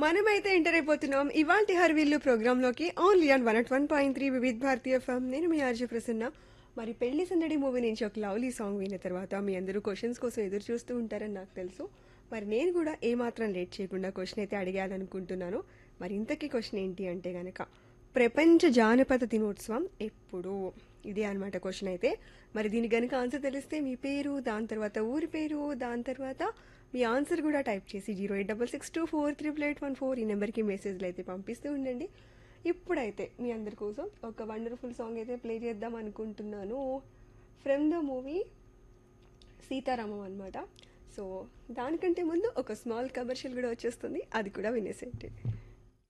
మనమైతే ఎంటర్ అయిపోతున్నాం ఇవాల్టి హర్విల్లు ప్రోగ్రాంలోకి only on one at one point three Vividh Bharati FM నేను మీ ఆర్జే ప్రసన్న మరి పెళ్లి సందడి మూవీ నుంచి ఒక లవ్లీ సాంగ్ విన్న తర్వాత మీ అందరూ క్వశ్చన్స్ కోసం ఎదురు చూస్తూ ఉంటారని నాకు తెలుసు మరి నేను కూడా ఏమాత్రం లేట్ చేయకుండా క్వశ్చన్ అయితే అడిగాలనుకుంటున్నాను మరి ఇంతకీ క్వశ్చన్ ఏంటి అంటే గనక ప్రపంచ జానపద దినోత్సవం ఎప్పుడు ఇదే అనమాట క్వశ్చన్ అయితే మరి దీనికి కనుక ఆన్సర్ తెలిస్తే మీ పేరు దాని తర్వాత ఊరి పేరు దాని తర్వాత మీ ఆన్సర్ కూడా టైప్ చేసి zero eight double six two four triple eight one four ఈ నెంబర్కి మెసేజ్లు అయితే పంపిస్తూ ఉండండి ఇప్పుడైతే మీ అందరి కోసం ఒక వండర్ఫుల్ సాంగ్ అయితే ప్లే చేద్దాం అనుకుంటున్నాను ఫ్రమ్ ద మూవీ సీతారామం అనమాట సో దానికంటే ముందు ఒక స్మాల్ కమర్షియల్ కూడా వచ్చేస్తుంది అది కూడా వినేసేయండి